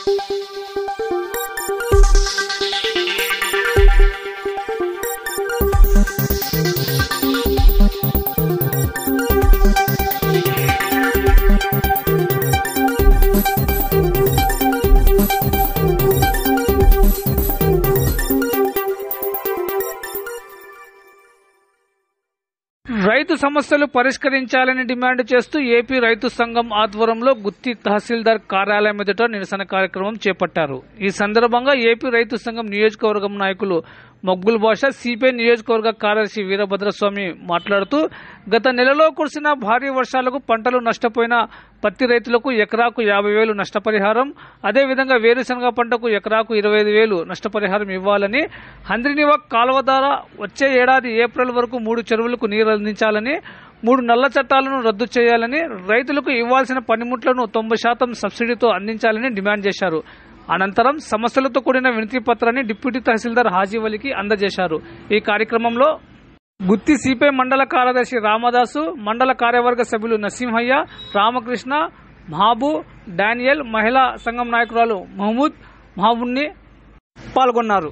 రైతు సమస్యలు పరిష్కరించాలని డిమాండ్ చేస్తూ ఏపీ రైతు సంఘం ఆధ్వర్యంలో గుత్తి తహసీల్దార్ కార్యాలయం ఎదుట నిరసన కార్యక్రమం చేపట్టారు ఈ సందర్భంగా ఏపీ రైతు సంఘం నియోజకవర్గం నాయకులు మగ్గుల్ భాష సిపిఐ నియోజకవర్గ కార్యదర్శి వీరభద్రస్వామి మాట్లాడుతూ గత నెలలో కురిసిన భారీ వర్షాలకు పంటలు నష్టపోయిన పత్తి రైతులకు ఎకరాకు యాభై వేలు నష్టపరిహారం అదేవిధంగా వేరుశనగ పంటకు ఎకరాకు ఇరవై ఐదు వేలు నష్టపరిహారం ఇవ్వాలని హంద్రినివాక్ కాలువ ద్వారా వచ్చే ఏడాది ఏప్రిల్ వరకు మూడు చెరువులకు నీరు అందించాలని మూడు నల్ల చట్టాలను రద్దు చేయాలని రైతులకు ఇవ్వాల్సిన పనిముట్లను తొంభై శాతం సబ్సిడీతో అందించాలని డిమాండ్ చేశారు అనంతరం సమస్యలతో కూడిన వినతి పత్రాన్ని డిప్యూటీ తహసీల్దార్ హాజీవలికి అందజేశారు ఈ కార్యక్రమంలో గుత్తి సిపిఐ మండల కార్యదర్శి రామదాసు మండల కార్యవర్గ సభ్యులు నరసింహయ్య రామకృష్ణ మహాబు డానియల్ మహిళా సంఘం నాయకురాలు మహమూద్ మహబున్ని పాల్గొన్నారు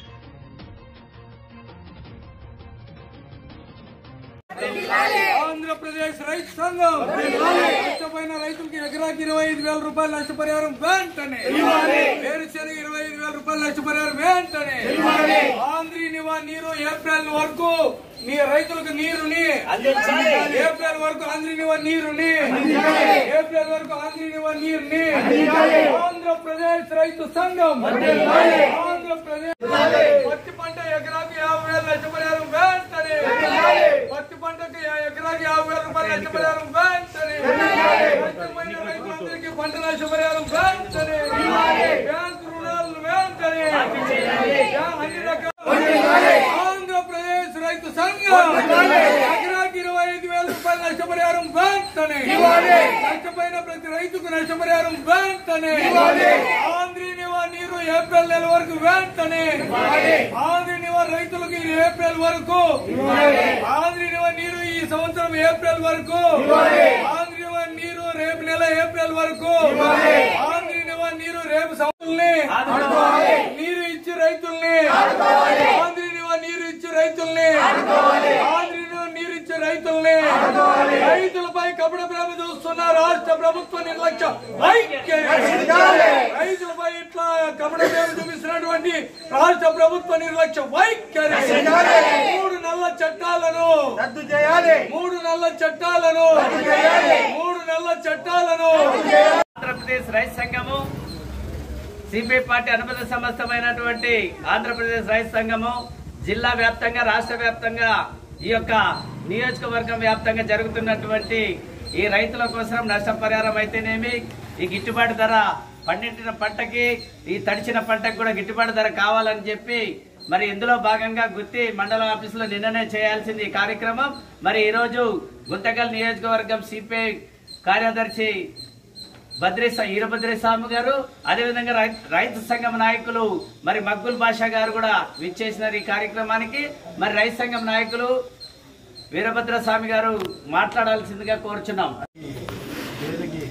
ఆంధ్రప్రదేశ్ రైతు సంఘం నష్టపోయిన రైతులకి ఎకరాకి ఇరవై ఐదు వేల రూపాయల నష్టపరిహారం వెంటనే వేరుశెనగ ఇరవై ఐదు వేల రూపాయల నష్టపరిహారం వెంటనే ఆంధ్రీ నివా నీరు ఏప్రిల్ వరకు నీ రైతులకు నీరుని ఏప్రిల్ వరకు ఆంధ్రీ నివా నీరుని ఏప్రిల్ వరకు ఆంధ్రీ నివా నీరుని ఆంధ్రప్రదేశ్ రైతు సంఘం ఆంధ్రప్రదేశ్ పత్తి పంట ఎకరాకి యాభై వేల నష్టపరిహారం వెంటనే పత్తి పంటకి ఎకరాకి యాభై వేల రూపాయల నష్టపరిహారం వెంటనే నష్టపోయిన రైతులందరికీ పంట నష్టపరిహారం వెంటనే బ్యాంక్ రుణాలు వెంటనే అన్ని రకాల ఆంధ్రప్రదేశ్ రైతు సంఘం ఎకరాకి ఇరవై ఐదు వేల రూపాయల నష్టపరిహారం వెంటనే నష్టపోయిన ప్రతి రైతుకు నష్టపరిహారం వెంటనే ఆంధ్రీ నివా నీరు ఏప్రిల్ నెల వరకు వెంటనే ఆంధ్రీ నివా రైతులకు ఈ ఏప్రిల్ వరకు ఆంధ్రీ నివా నీరు ఈ సంవత్సరం ఏప్రిల్ వరకు ఆంధ్రీ నివా నీరు రేపు నెల ఏప్రిల్ వరకు ఆంధ్రీ నివా నీరు రేపు సంవత్సరాల్ని నీరు ఇచ్చి రైతుల్ని ఆంధ్రీ నివా నీరు ఇచ్చి రైతుల్ని ఆంధ్రీ నివా నీరు ఇచ్చే రైతుల్ని రైతులపై కపడ ప్రేమ చూస్తున్న రాష్ట్ర ప్రభుత్వ నిర్లక్ష్యం ఐక్య- రైతులపై ఇట్లా కపడ ప్రేమ చూపిస్తున్నటువంటి రాష్ట్ర ప్రభుత్వ నిర్లక్ష్యం వైఖరి మూడు నల్ల చట్టాలను రద్దు చేయాలి మూడు నల్ల చట్టాలను మూడు నల్ల చట్టాలను ఆంధ్రప్రదేశ్ రైతు సంఘము సిపిఐ పార్టీ అనుబంధ సంస్థమైనటువంటి ఆంధ్రప్రదేశ్ రైతు సంఘము జిల్లా వ్యాప్తంగా రాష్ట్ర వ్యాప్తంగా ఈ యొక్క నియోజకవర్గం వ్యాప్తంగా జరుగుతున్నటువంటి ఈ రైతుల కోసం నష్టపరిహారం అయితేనేమి ఈ గిట్టుబాటు ధర పండించిన పంటకి ఈ తడిచిన పంటకు కూడా గిట్టుబాటు ధర కావాలని చెప్పి మరి ఇందులో భాగంగా గుత్తి మండల ఆఫీసులో నిన్ననే చేయాల్సింది ఈ కార్యక్రమం మరి ఈరోజు గుంతకల్ నియోజకవర్గం సిపిఐ కార్యదర్శి భద్రేశ ఈరభద్రేస్వామి గారు అదేవిధంగా రై- రైతు సంఘం నాయకులు మరి మగ్గుల్ బాషా గారు కూడా విచ్చేసినారు ఈ కార్యక్రమానికి మరి రైతు సంఘం నాయకులు వీరభద్రస్వామి గారు మాట్లాడాల్సిందిగా కోరుచున్నాం వేదికి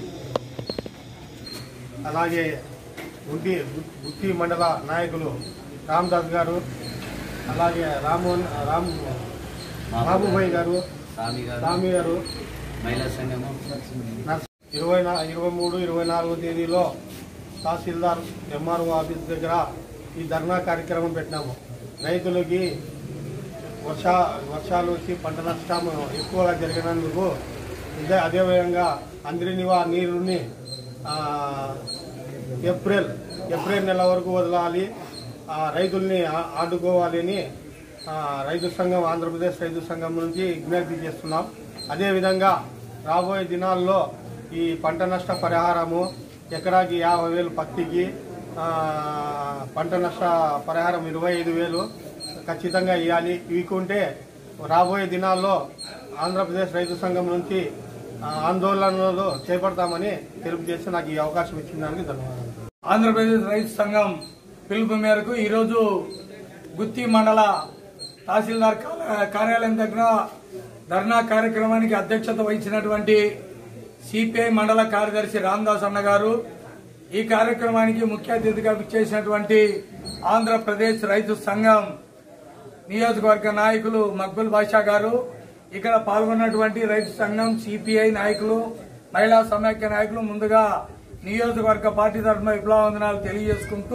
అలాగే గుంటి గుత్తి మండల నాయకులు రామదాస్ గారు అలాగే రామ్మోహన్ రామ్ బాబుభాయ్ గారు స్వామి గారు స్వామి గారు మహిళా సంఘము నర్స్- ఇరవై నా ఇరవై మూడు ఇరవై నాలుగో తేదీలో తహసీల్దార్ ఎంఆర్ఓ ఆఫీస్ దగ్గర ఈ ధర్నా కార్యక్రమం పెట్టినాము రైతులకి వర్ష వర్షాలు వచ్చి పంట నష్టం ఎక్కువగా జరిగినందుకు ఇదే అదేవిధంగా అందరినివా నీరుని ఆ, ఏప్రిల్ ఏప్రిల్ నెల వరకు వదలాలి ఆ, రైతుల్ని ఆ- ఆదుకోవాలి అని ఆ, రైతు సంఘం ఆంధ్రప్రదేశ్ రైతు సంఘం నుంచి విజ్ఞప్తి చేస్తున్నాం అదేవిధంగా రాబోయే దినాల్లో ఈ పంట నష్ట పరిహారము ఎకరాకి యాభై వేలు పత్తికి ఆ, పంట నష్ట పరిహారం ఇరవై ఐదు వేలు ఖచ్చితంగా ఇవ్వాలి ఇవికుంటే రాబోయే దినాల్లో ఆంధ్రప్రదేశ్ రైతు సంఘం నుంచి ఆ, ఆందోళనలు చేపడతామని తెలియజేసి నాకు ఈ అవకాశం ఇచ్చిన దానికి ధన్యవాదాలు ఆంధ్రప్రదేశ్ రైతు సంఘం పిలుపు మేరకు ఈరోజు గుత్తి మండల తహసీల్దార్ కార్య- కార్యాలయం దగ్గర ధర్నా కార్యక్రమానికి అధ్యక్షత వహించినటువంటి సిపిఐ మండల కార్యదర్శి రామదాస్ అన్న గారు ఈ కార్యక్రమానికి ముఖ్య అతిథిగా చేసినటువంటి ఆంధ్రప్రదేశ్ రైతు సంఘం నియోజకవర్గ నాయకులు మక్బుల్ బాషా గారు ఇక్కడ పాల్గొన్నటువంటి రైతు సంఘం సిపిఐ నాయకులు మహిళా సమైక్య నాయకులు ముందుగా నియోజకవర్గ పార్టీ తరఫున విప్లవందనాలు తెలియజేసుకుంటూ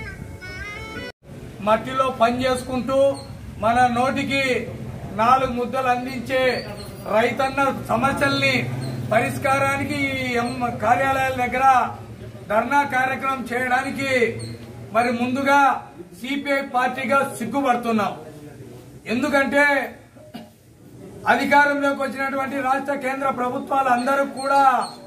మట్టిలో పని చేసుకుంటూ మన నోటికి నాలుగు ముద్దలు అందించే రైతన్న సమస్యల్ని పరిష్కారానికి ఈ ఎం- కార్యాలయాల దగ్గర ధర్నా కార్యక్రమం చేయడానికి మరి ముందుగా సిపిఐ పార్టీగా సిగ్గుపడుతున్నాం ఎందుకంటే అధికారంలోకి వచ్చినటువంటి రాష్ట్ర కేంద్ర ప్రభుత్వాలు అందరూ కూడా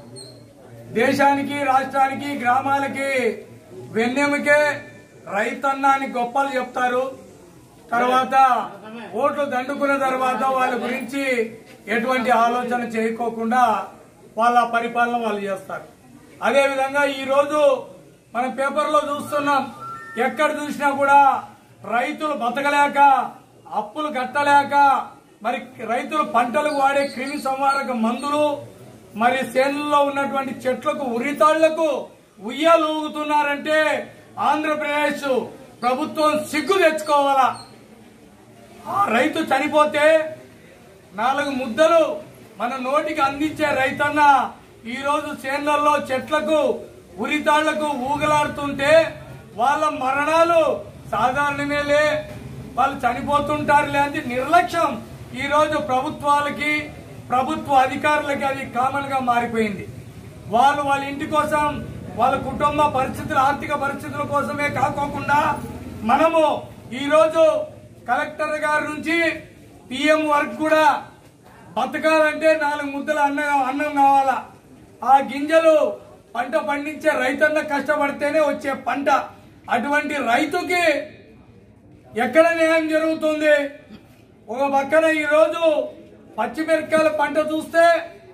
దేశానికి రాష్ట్రానికి గ్రామాలకి వెన్నెముకే రైతన్నాన్ని గొప్పలు చెప్తారు తర్వాత ఓట్లు దండుకున్న తర్వాత వాళ్ళ గురించి ఎటువంటి ఆలోచన చేయకోకుండా వాళ్ళ పరిపాలన వాళ్ళు చేస్తారు అదే విధంగా ఈ రోజు మనం పేపర్లో చూస్తున్నాం ఎక్కడ చూసినా కూడా రైతులు బతకలేక అప్పులు కట్టలేక మరి రైతులు పంటలకు వాడే క్రిమి సంహారక మందులు మరి చేనుల్లో ఉన్నటువంటి చెట్లకు ఉరితాళ్లకు ఉయ్యాలు ఊగుతున్నారంటే ఆంధ్రప్రదేశ్ ప్రభుత్వం సిగ్గు తెచ్చుకోవాలా ఆ రైతు చనిపోతే నాలుగు ముద్దలు మన నోటికి అందించే రైతన్న ఈ రోజు చేన్లలో చెట్లకు ఉరితాళ్లకు ఊగలాడుతుంటే వాళ్ళ మరణాలు సాధారణమేలే వాళ్ళు చనిపోతుంటారులే అని నిర్లక్ష్యం ఈ రోజు ప్రభుత్వాలకి ప్రభుత్వ అధికారులకి అది కామన్ గా మారిపోయింది వాళ్ళు వాళ్ళ ఇంటి కోసం వాళ్ళ కుటుంబ పరిస్థితుల ఆర్థిక పరిస్థితుల కోసమే కాకోకుండా మనము ఈ రోజు కలెక్టర్ గారి నుంచి పిఎం వరకు కూడా బతకాలంటే నాలుగు ముద్దల అన్నం అన్నం కావాలా ఆ గింజలు పంట పండించే రైతన్న కష్టపడితేనే వచ్చే పంట అటువంటి రైతుకి ఎక్కడ న్యాయం జరుగుతుంది ఒక పక్కన ఈ రోజు పచ్చిమిరపకాయల పంట చూస్తే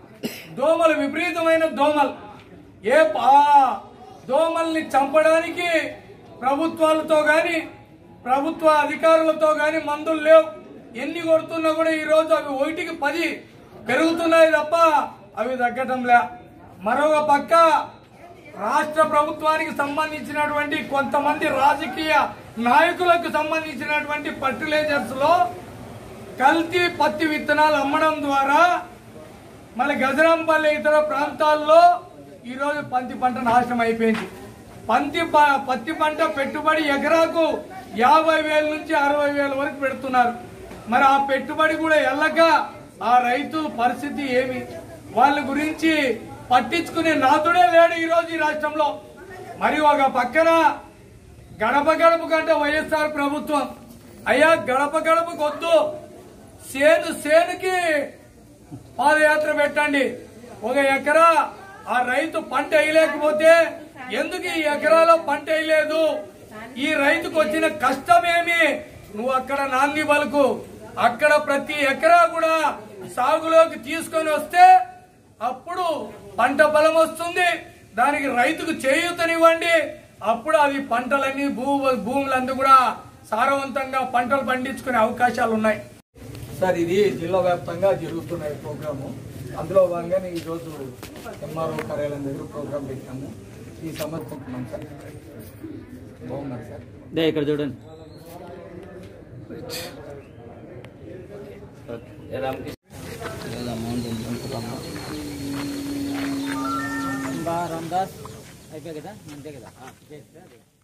దోమలు విపరీతమైన దోమలు ఏ ఆ దోమల్ని చంపడానికి ప్రభుత్వాలతో గాని ప్రభుత్వ అధికారులతో గాని మందులు లేవు ఎన్ని కొడుతున్నా కూడా ఈ రోజు అవి ఒకటికి పది పెరుగుతున్నాయి తప్ప అవి తగ్గటం లే మరొక పక్క రాష్ట్ర ప్రభుత్వానికి సంబంధించినటువంటి కొంతమంది రాజకీయ నాయకులకు సంబంధించినటువంటి ఫర్టిలైజర్స్ లో కల్తీ పత్తి విత్తనాలు అమ్మడం ద్వారా మన గజరాంపల్లి ఇతర ప్రాంతాల్లో ఈ రోజు పంతి పంట నాశనం అయిపోయింది పంతి ప- పత్తి పంట పెట్టుబడి ఎకరాకు యాభై వేల నుంచి అరవై వేల వరకు పెడుతున్నారు మరి ఆ పెట్టుబడి కూడా ఎల్లక ఆ రైతు పరిస్థితి ఏమి వాళ్ళ గురించి పట్టించుకునే నాతుడే లేడు ఈ రోజు ఈ రాష్ట్రంలో మరి ఒక పక్కన గడప గడప కంటే వైఎస్ఆర్ ప్రభుత్వం అయ్యా గడప గడపకు వద్దు సేను సేనుకి పాదయాత్ర పెట్టండి ఒక ఎకరా ఆ రైతు పంట వేయలేకపోతే ఎందుకు ఈ ఎకరాలో పంట వేయలేదు ఈ రైతుకు వచ్చిన కష్టమేమి నువ్వు అక్కడ నాంది పలుకు అక్కడ ప్రతి ఎకరా కూడా సాగులోకి తీసుకొని వస్తే అప్పుడు పంట బలం వస్తుంది దానికి రైతుకు చేయూతనివ్వండి అప్పుడు అవి పంటలన్నీ భూ భూములంతా కూడా సారవంతంగా పంటలు పండించుకునే అవకాశాలు ఉన్నాయి సార్ ఇది జిల్లా వ్యాప్తంగా జరుగుతున్న ఈ ప్రోగ్రాము అందులో భాగంగానే ఈరోజు ఎంఆర్ఓ కార్యాలయం దగ్గర ప్రోగ్రాం పెట్టాము ఈ సమర్పించుకున్నాం సార్ బాగున్నారు సార్ దే ఇక్కడ చూడండి రామదాస్ అయిపోయి కదా అంతే కదా